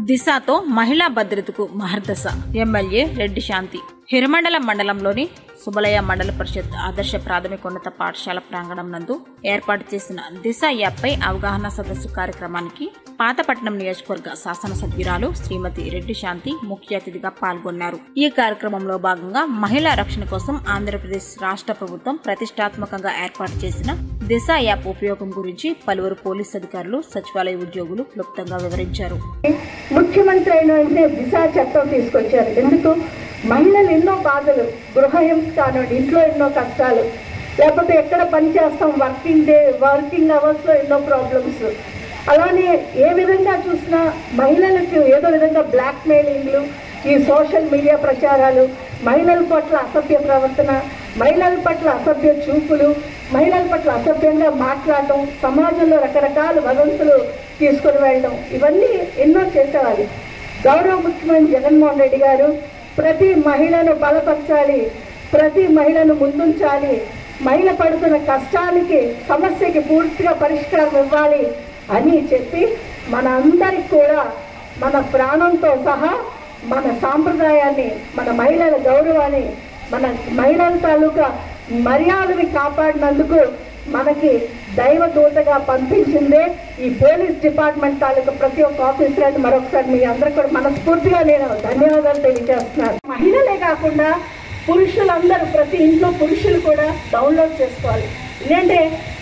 దిశతో మహిళా భద్రతకు మహర్దశ ఎమ్మెల్యే రెడ్డి శాంతి హిరమండలం మండలంలోని సుబలయ మండల పరిషత్ ఆదర్శ ప్రాథమికోన్నత పాఠశాల ప్రాంగణం నందు ఏర్పాటు చేసిన దిశ యాప్పై అవగాహన సదస్సు కార్యక్రమానికి పాతపట్నం నియోజకవర్గ శాసనసభ్యురాలు శ్రీమతి రెడ్డి శాంతి ముఖ్య అతిథిగా పాల్గొన్నారు ఈ కార్యక్రమంలో భాగంగా మహిళా రక్షణ కోసం ఆంధ్రప్రదేశ్ రాష్ట్ర ప్రభుత్వం ప్రతిష్టాత్మకంగా ఏర్పాటు చేసిన దిశ యాప్ ఉపయోగం గురించి పలువురు పోలీసు అధికారులు సచివాలయ ఉద్యోగులు క్లుప్తంగా వివరించారు ముఖ్యమంత్రి అయిన వెంటనే దిశ చట్టం తీసుకొచ్చారు ఎందుకు మహిళలు ఎన్నో బాధలు గృహహింస కానివ్వండి ఇంట్లో ఎన్నో కష్టాలు లేకపోతే ఎక్కడ పని చేస్తాం వర్కింగ్ డే వర్కింగ్ అవర్స్లో ఎన్నో ప్రాబ్లమ్స్ అలానే ఏ విధంగా చూసినా మహిళలకు ఏదో విధంగా బ్లాక్ మెయిలింగ్లు ఈ సోషల్ మీడియా ప్రచారాలు మహిళల పట్ల అసభ్య ప్రవర్తన మహిళల పట్ల అసభ్య చూపులు మహిళల పట్ల అసభ్యంగా మాట్లాడటం సమాజంలో రకరకాల వదంతులు తీసుకొని వెళ్ళడం ఇవన్నీ ఎన్నో చేసేవాళ్ళు గౌరవ ముఖ్యమంత్రి జగన్మోహన్ రెడ్డి గారు ప్రతి మహిళను బలపరచాలి ప్రతి మహిళను ముందుంచాలి మహిళ పడుతున్న కష్టానికి సమస్యకి పూర్తిగా పరిష్కారం ఇవ్వాలి అని చెప్పి మన అందరికి కూడా మన ప్రాణంతో సహా మన సాంప్రదాయాన్ని మన మహిళల గౌరవాన్ని మన మహిళల తాలూకా మర్యాదని కాపాడినందుకు మనకి దైవ దూతగా పంపించిందే ఈ పోలీస్ డిపార్ట్మెంట్ తాలూకా ప్రతి ఒక్క ఆఫీసర్ అని మరొకసారి మీ అందరూ కూడా మనస్ఫూర్తిగా నేను ధన్యవాదాలు తెలియజేస్తున్నాను మహిళలే కాకుండా పురుషులందరూ ప్రతి ఇంట్లో పురుషులు కూడా డౌన్లోడ్ చేసుకోవాలి ఎందుకంటే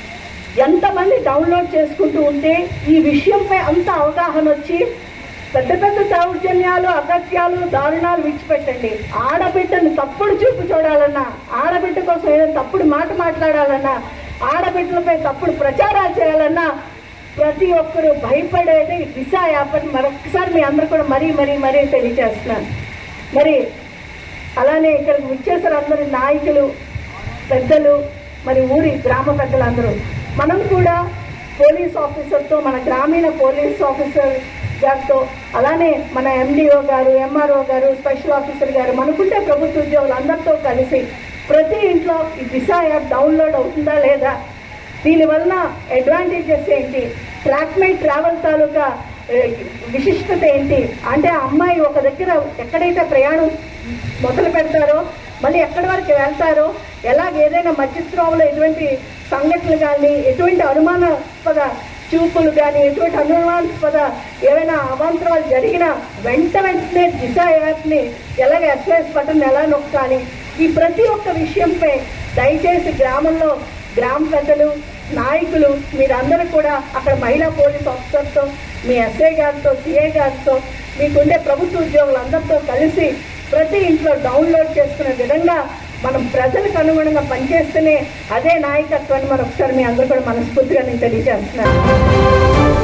ఎంతమంది డౌన్లోడ్ చేసుకుంటూ ఉంటే ఈ విషయంపై అంత అవగాహన వచ్చి పెద్ద పెద్ద దౌర్జన్యాలు అగత్యాలు దారుణాలు విడిచిపెట్టండి ఆడబిడ్డను తప్పుడు చూపు చూడాలన్నా ఆడబిడ్డ కోసం ఏదైనా తప్పుడు మాట మాట్లాడాలన్నా ఆడబిడ్డలపై తప్పుడు ప్రచారాలు చేయాలన్నా ప్రతి ఒక్కరూ భయపడేది దిశ యాప్ అని మరొకసారి మీ అందరూ కూడా మరీ మరీ మరీ తెలియజేస్తున్నాను మరి అలానే ఇక్కడికి విచ్చేసారు అందరు నాయకులు పెద్దలు మరి ఊరి గ్రామ పెద్దలందరూ మనం కూడా పోలీస్ ఆఫీసర్తో మన గ్రామీణ పోలీస్ ఆఫీసర్ గారితో అలానే మన ఎండిఓ గారు ఎంఆర్ఓ గారు స్పెషల్ ఆఫీసర్ గారు మనకుంటే ప్రభుత్వ ఉద్యోగులు అందరితో కలిసి ప్రతి ఇంట్లో ఈ దిశ యాప్ డౌన్లోడ్ అవుతుందా లేదా దీనివల్ల అడ్వాంటేజెస్ ఏంటి ట్రాక్మేట్ ట్రావెల్ తాలూకా ఏ, విశిష్టత ఏంటి అంటే ఆ అమ్మాయి ఒక దగ్గర ఎక్కడైతే ప్రయాణం మొదలు పెడతారో మళ్ళీ ఎక్కడి వరకు వెళ్తారో ఎలాగ ఏదైనా మధ్యత్రోవలో ఎటువంటి సంఘటనలు కానీ ఎటువంటి అనుమానాస్పద చూపులు కానీ ఎటువంటి అనుమానాస్పద ఏమైనా అవాంతరాలు జరిగినా వెంట వెంటనే దిశ యాప్ని ఎలాగ ఎస్ఎస్ బటన్ ఎలా నొక్కాలి ఈ ప్రతి ఒక్క విషయంపై దయచేసి గ్రామంలో గ్రామ పెద్దలు నాయకులు మీరందరూ కూడా అక్కడ మహిళా పోలీస్ ఆఫీసర్తో మీ ఎస్ఐ గారితో సిఐ గారితో మీకుండే ప్రభుత్వ ఉద్యోగులందరితో కలిసి ప్రతి ఇంట్లో డౌన్లోడ్ చేసుకునే విధంగా మనం ప్రజలకు అనుగుణంగా పనిచేస్తేనే అదే నాయకత్వాన్ని మనం ఒకసారి మీ అందరూ కూడా మనస్ఫూర్తిగా నేను తెలియజేస్తున్నాను